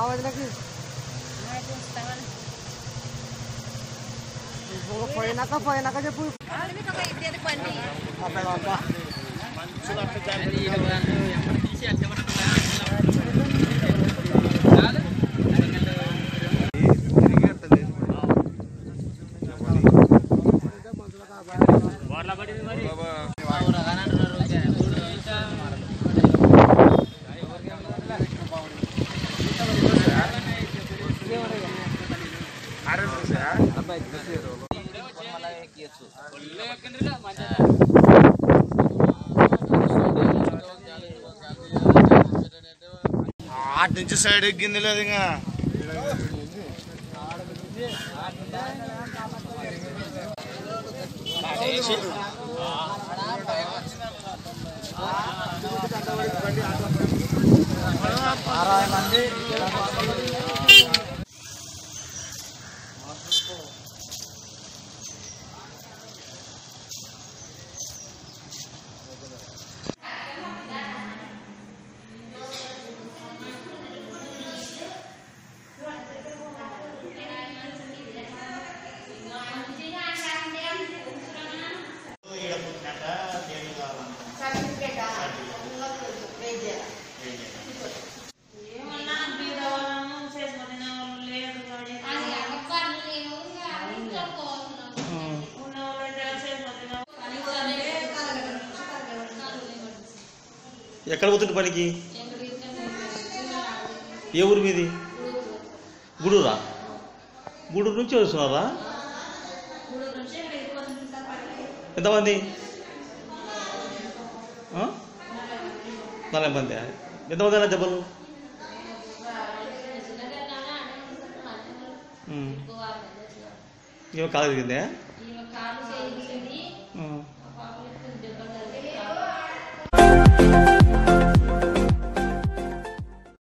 వదినకి పోయినాక పోయినాక చెప్పు అబ్బా, అబ్బా. ఆటి నుంచి సైడ్ ఎక్కింది లేదు ఇంకా ఎక్కడ పోతుంది పనికి ఏ ఊరు మీది గూడూరా గూడూరు నుంచి వస్తున్నారా ఎంతమంది ఆ? నలభై మంది ఎంతమంది అన్న దెబ్బలు ఉమ్. ఏమో కాలు తిరిగిందే కాలు చేయించింది ఉమ్. పాప